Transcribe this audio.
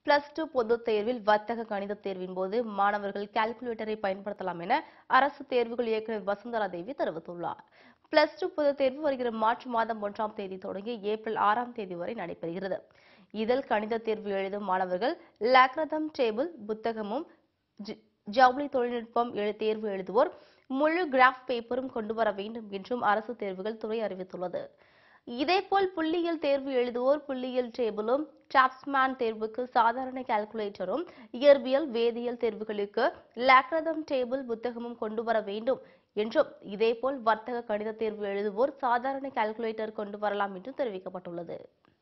plus two பொதுத் தேர்வில் வர்த்தக கணித தேர்வின் போது மாணவர்கள் கால்குலேட்டரை பயன்படுத்தலாம் என அரசு தேர்வுகள் இயக்குநர் வசுந்தரா தேவி தெரிவித்துள்ளார் பிளஸ் டூ பொதுத் தேர்வு வருகிற மார்ச் மாதம் ஒன்றாம் தேதி தொடங்கி ஏப்ரல் ஆறாம் தேதி வரை நடைபெறுகிறது இதில் கணித தேர்வு எழுதும் மாணவர்கள் லாக்ரதம் டேபிள் புத்தகமும் ஜ- ஜவுளி தொழில்நுட்பம் எழு- தேர்வு எழுதுவோர் முழு கிராஃப் பேப்பரும் கொண்டு வர வேண்டும் என்றும் அரசு தேர்வுகள் துறை அறிவித்துள்ளது இதேபோல் புள்ளியியல் தேர்வு எழுதுவோர் புள்ளியியல் டேபிளும் டிராப்ஸ்மேன் தேர்வுக்கு சாதாரண கால்குலேட்டரும் இயற்பியல் வேதியியல் தேர்வுகளுக்கு லாக்ரதம் டேபிள் புத்தகமும் கொண்டு வர வேண்டும் என்றும் இதேபோல் வர்த்தக கணித தேர்வு எழுதுவோர் சாதாரண கால்குலேட்டர் கொண்டு வரலாம் என்றும் தெரிவிக்கப்பட்டுள்ளது